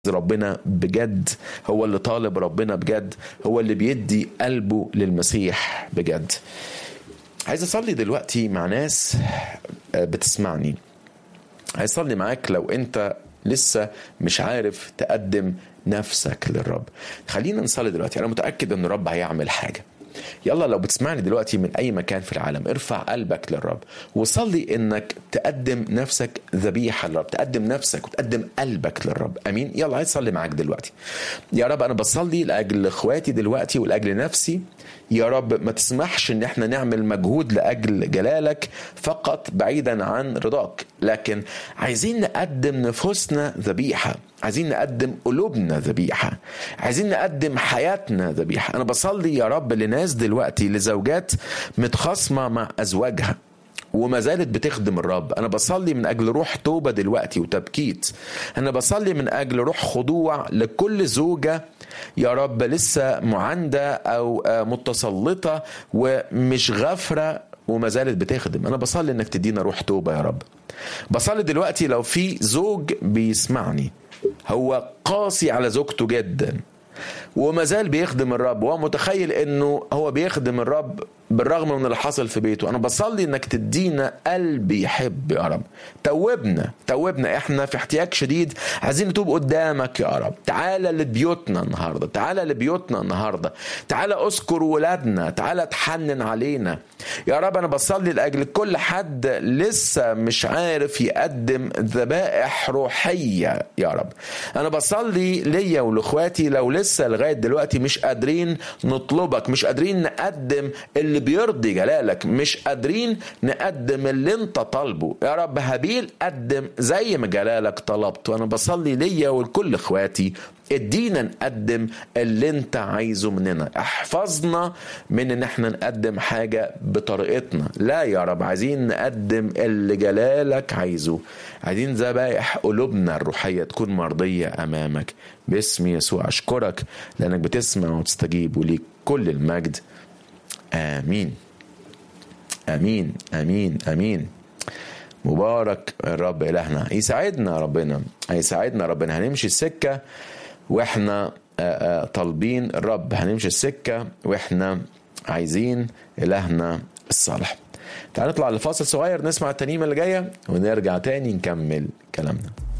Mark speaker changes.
Speaker 1: ربنا بجد هو اللي طالب ربنا بجد هو اللي بيدي قلبه للمسيح بجد عايز اصلي دلوقتي مع ناس بتسمعني عايز اصلي معاك لو انت لسه مش عارف تقدم نفسك للرب خلينا نصلي دلوقتي انا متاكد ان الرب هيعمل حاجه يلا لو بتسمعني دلوقتي من اي مكان في العالم ارفع قلبك للرب وصلي انك تقدم نفسك ذبيحه للرب تقدم نفسك وتقدم قلبك للرب امين يلا عايز اصلي معاك دلوقتي يا رب انا بصلي لاجل اخواتي دلوقتي ولاجل نفسي يا رب ما تسمحش ان احنا نعمل مجهود لاجل جلالك فقط بعيدا عن رضاك لكن عايزين نقدم نفوسنا ذبيحه عايزين نقدم قلوبنا ذبيحه عايزين نقدم حياتنا ذبيحه انا بصلي يا رب لناس دلوقتي لزوجات متخاصمه مع ازواجها وما زالت بتخدم الرب انا بصلي من اجل روح توبه دلوقتي وتبكيت انا بصلي من اجل روح خضوع لكل زوجه يا رب لسه معانده او متسلطه ومش غافره وما زالت بتخدم انا بصلي انك تدينا روح توبه يا رب بصلي دلوقتي لو في زوج بيسمعني هو قاسي على زوجته جدا وما زال بيخدم الرب وهو متخيل انه هو بيخدم الرب بالرغم من اللي حصل في بيته انا بصلي انك تدينا قلب يحب يا رب توبنا توبنا احنا في احتياج شديد عايزين نتوب قدامك يا رب تعالى لبيوتنا النهارده تعالى لبيوتنا النهارده تعالى اذكر ولادنا تعالى تحنن علينا يا رب انا بصلي لاجل كل حد لسه مش عارف يقدم ذبائح روحيه يا رب انا بصلي ليا ولاخواتي لو لسه لغايه دلوقتي مش قادرين نطلبك مش قادرين نقدم اللي بيرضي جلالك مش قادرين نقدم اللي انت طالبه يا رب هابيل قدم زي ما جلالك طلبت وانا بصلي ليا ولكل اخواتي ادينا نقدم اللي انت عايزه مننا احفظنا من ان احنا نقدم حاجة بطريقتنا لا يا رب عايزين نقدم اللي جلالك عايزه عايزين ذبائح قلوبنا الروحية تكون مرضية امامك باسم يسوع اشكرك لانك بتسمع وتستجيب وليك كل المجد امين امين امين امين مبارك الرب الهنا يساعدنا ربنا هيساعدنا ربنا هنمشي السكه واحنا طالبين الرب هنمشي السكه واحنا عايزين الهنا الصالح تعال نطلع لفاصل صغير نسمع الترنيمه اللي جايه ونرجع تاني نكمل كلامنا